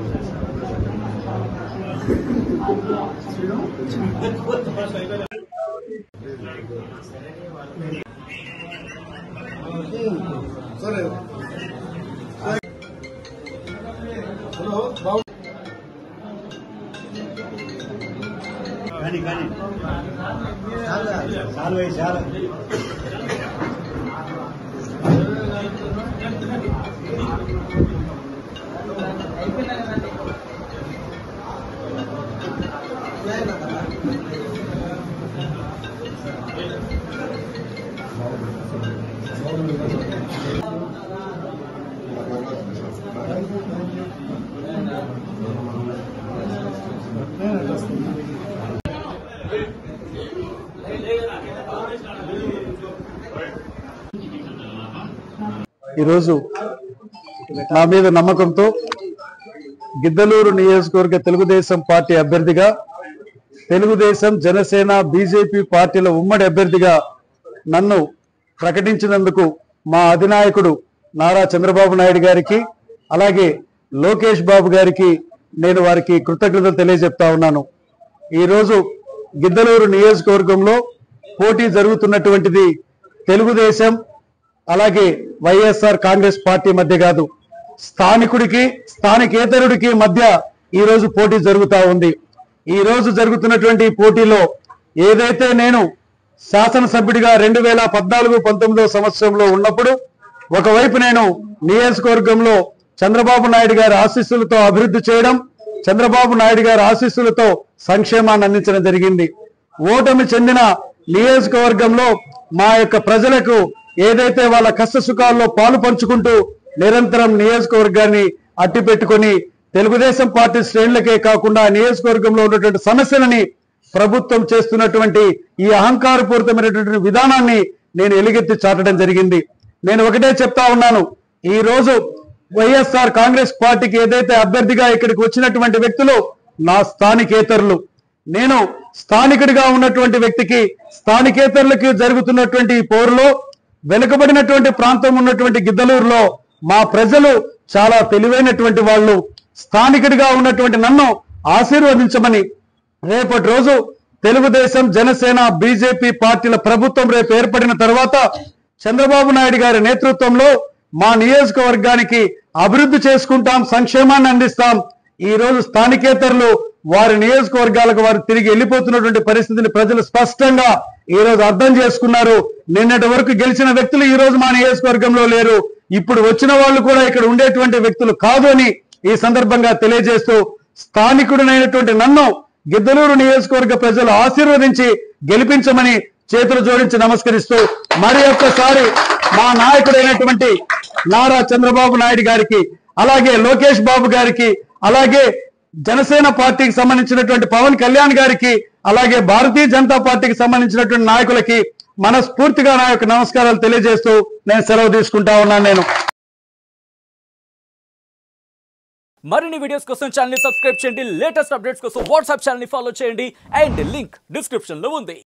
సరే హలో బాబు కానీ కానీ చాలు అయ్యి చాలా ఈరోజు నా మీద నమ్మకంతో గిద్దలూరు నియోజకవర్గ తెలుగుదేశం పార్టీ అభ్యర్థిగా తెలుగుదేశం జనసేన బీజేపీ పార్టీల ఉమ్మడి అభ్యర్థిగా నన్ను ప్రకటించినందుకు మా అధినాయకుడు నారా చంద్రబాబు నాయుడు గారికి అలాగే లోకేష్ బాబు గారికి నేను వారికి కృతజ్ఞతలు తెలియజెప్తా ఉన్నాను ఈరోజు గిద్దలూరు నియోజకవర్గంలో పోటీ జరుగుతున్నటువంటిది తెలుగుదేశం అలాగే వైఎస్ఆర్ కాంగ్రెస్ పార్టీ మధ్య కాదు స్థానికుడికి స్థానికేతరుడికి మధ్య ఈ రోజు పోటీ జరుగుతా ఉంది ఈ రోజు జరుగుతున్నటువంటి ఈ పోటీలో ఏదైతే నేను శాసనసభ్యుడిగా రెండు వేల పద్నాలుగు పంతొమ్మిదో సంవత్సరంలో ఉన్నప్పుడు ఒకవైపు నేను నియోజకవర్గంలో చంద్రబాబు నాయుడు గారి ఆశీస్సులతో అభివృద్ధి చేయడం చంద్రబాబు నాయుడు గారి ఆశీస్సులతో సంక్షేమాన్ని అందించడం జరిగింది ఓటమి చెందిన నియోజకవర్గంలో మా యొక్క ప్రజలకు ఏదైతే వాళ్ళ కష్ట సుఖాల్లో పాలు పంచుకుంటూ నిరంతరం నియోజకవర్గాన్ని అట్టి పెట్టుకొని తెలుగుదేశం పార్టీ శ్రేణులకే కాకుండా నియోజకవర్గంలో ఉన్నటువంటి సమస్యలని ప్రభుత్వం చేస్తున్నటువంటి ఈ అహంకారపూరితమైనటువంటి విధానాన్ని నేను ఎలుగెత్తి చాటడం జరిగింది నేను ఒకటే చెప్తా ఉన్నాను ఈ రోజు వైఎస్ఆర్ కాంగ్రెస్ పార్టీకి ఏదైతే అభ్యర్థిగా ఇక్కడికి వచ్చినటువంటి వ్యక్తులు నా స్థానికేతరులు నేను స్థానికుడిగా ఉన్నటువంటి వ్యక్తికి స్థానికేతరులకి జరుగుతున్నటువంటి ఈ పోరులో వెనుకబడినటువంటి ప్రాంతం ఉన్నటువంటి గిద్దలూరులో మా ప్రజలు చాలా తెలివైనటువంటి వాళ్ళు స్థానికుడిగా ఉన్నటువంటి నన్ను ఆశీర్వదించమని రేపటి రోజు తెలుగుదేశం జనసేన బీజేపీ పార్టీల ప్రభుత్వం రేపు ఏర్పడిన తర్వాత చంద్రబాబు నాయుడు గారి నేతృత్వంలో మా నియోజకవర్గానికి అభివృద్ధి చేసుకుంటాం సంక్షేమాన్ని అందిస్తాం ఈ రోజు స్థానికేతరులు వారి నియోజకవర్గాలకు వారు తిరిగి వెళ్ళిపోతున్నటువంటి పరిస్థితిని ప్రజలు స్పష్టంగా ఈ రోజు అర్థం చేసుకున్నారు నిన్నటి వరకు గెలిచిన వ్యక్తులు ఈ రోజు మా నియోజకవర్గంలో లేరు ఇప్పుడు వచ్చిన వాళ్ళు కూడా ఇక్కడ ఉండేటువంటి వ్యక్తులు కాదు అని ఈ సందర్భంగా తెలియజేస్తూ స్థానికుడినైనటువంటి నన్ను గిద్దలూరు నియోజకవర్గ ప్రజలు ఆశీర్వదించి గెలిపించమని చేతులు జోడించి నమస్కరిస్తూ మరి ఒక్కసారి మా నాయకుడైనటువంటి నారా చంద్రబాబు నాయుడు గారికి అలాగే లోకేష్ బాబు గారికి అలాగే జనసేన పార్టీకి సంబంధించినటువంటి పవన్ కళ్యాణ్ గారికి అలాగే భారతీయ జనతా పార్టీకి సంబంధించినటువంటి నాయకులకి మనస్ఫూర్తిగా నా యొక్క నమస్కారాలు తెలియజేస్తూ నేను సెలవు తీసుకుంటా ఉన్నాను నేను మరిన్ని వీడియోస్ కోసం ఛానల్ సబ్స్క్రైబ్ చేయండి లేటెస్ట్ అప్డేట్స్ కోసం వాట్సాప్ ఛానల్ ఫాలో చేయండి అండ్ లింక్ డిస్క్రిప్షన్ లో ఉంది